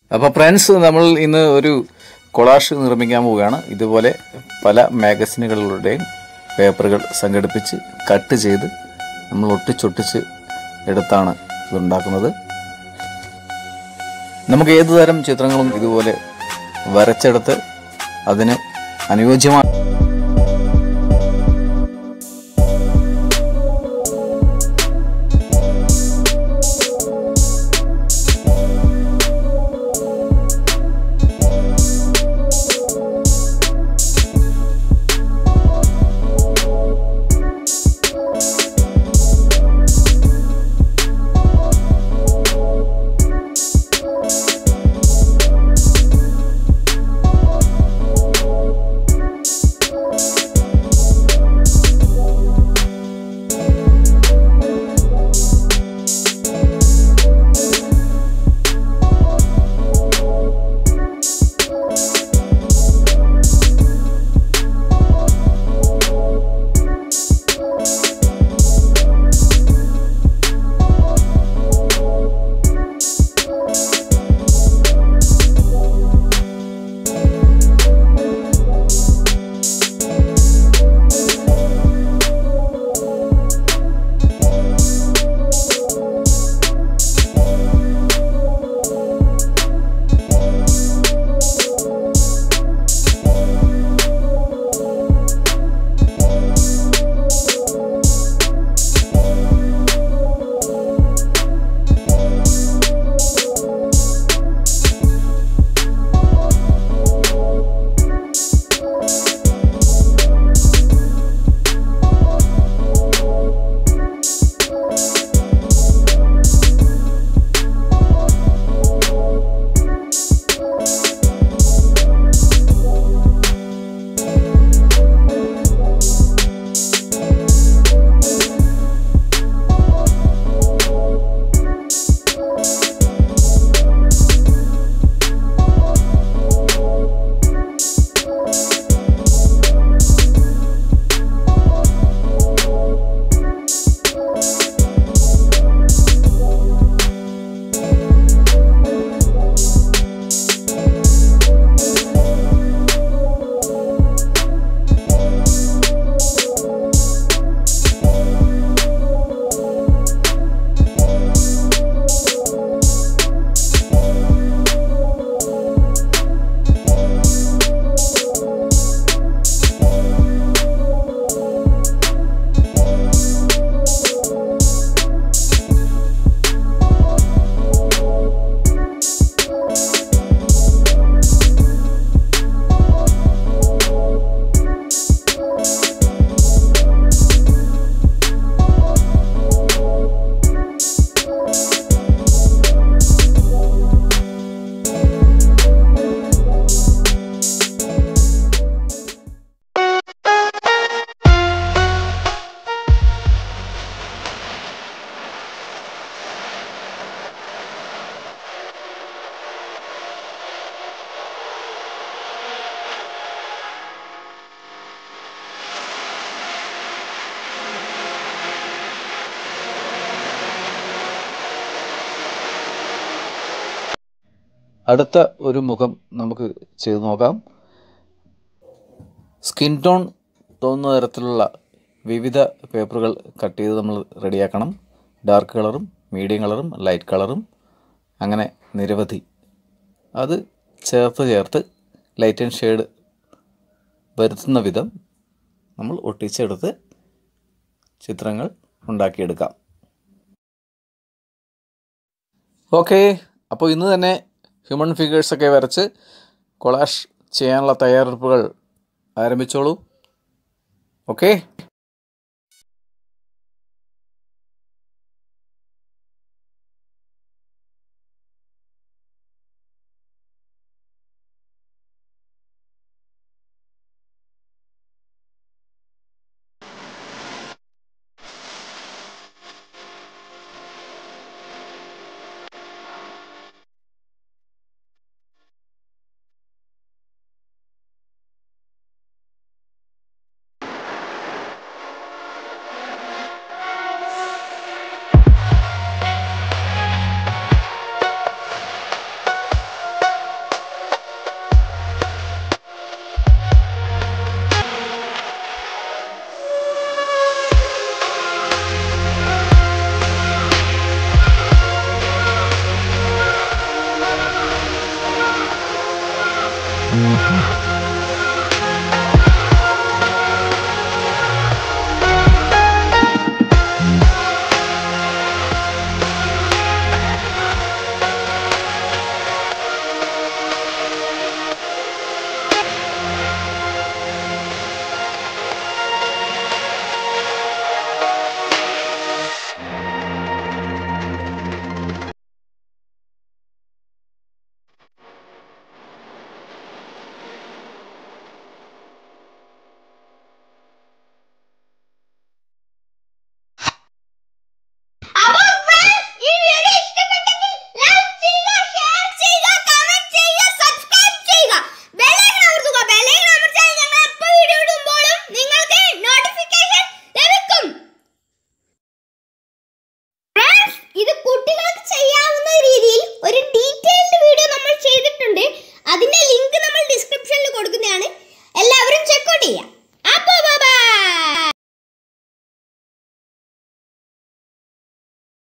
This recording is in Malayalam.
അപ്പോൾ ഫ്രണ്ട്സ് നമ്മൾ ഇന്ന് ഒരു കൊളാഷ് നിർമ്മിക്കാൻ പോവുകയാണ് ഇതുപോലെ പല മാഗസിനുകളുടെയും പേപ്പറുകൾ സംഘടിപ്പിച്ച് കട്ട് ചെയ്ത് നമ്മൾ ഒട്ടിച്ചൊട്ടിച്ച് എടുത്താണ് ഇതുണ്ടാക്കുന്നത് നമുക്ക് ഏതു തരം ചിത്രങ്ങളും ഇതുപോലെ വരച്ചെടുത്ത് അതിന് അനുയോജ്യമായ അടുത്ത ഒരു മുഖം നമുക്ക് ചെയ്തു നോക്കാം സ്കിൻ ടോൺ തോന്നുന്ന തരത്തിലുള്ള വിവിധ പേപ്പറുകൾ കട്ട് ചെയ്ത് നമ്മൾ റെഡിയാക്കണം ഡാർക്ക് കളറും മീഡിയം കളറും ലൈറ്റ് കളറും അങ്ങനെ നിരവധി അത് ചേർത്ത് ചേർത്ത് ലൈറ്റ് ആൻഡ് ഷെയ്ഡ് വരുത്തുന്ന വിധം നമ്മൾ ഒട്ടിച്ചെടുത്ത് ചിത്രങ്ങൾ ഉണ്ടാക്കിയെടുക്കാം ഓക്കെ അപ്പോൾ ഇന്ന് തന്നെ ഹ്യൂമൻ ഫിഗേഴ്സൊക്കെ വരച്ച് കൊളാഷ് ചെയ്യാനുള്ള തയ്യാറെടുപ്പുകൾ ആരംഭിച്ചോളൂ ഓക്കെ Thank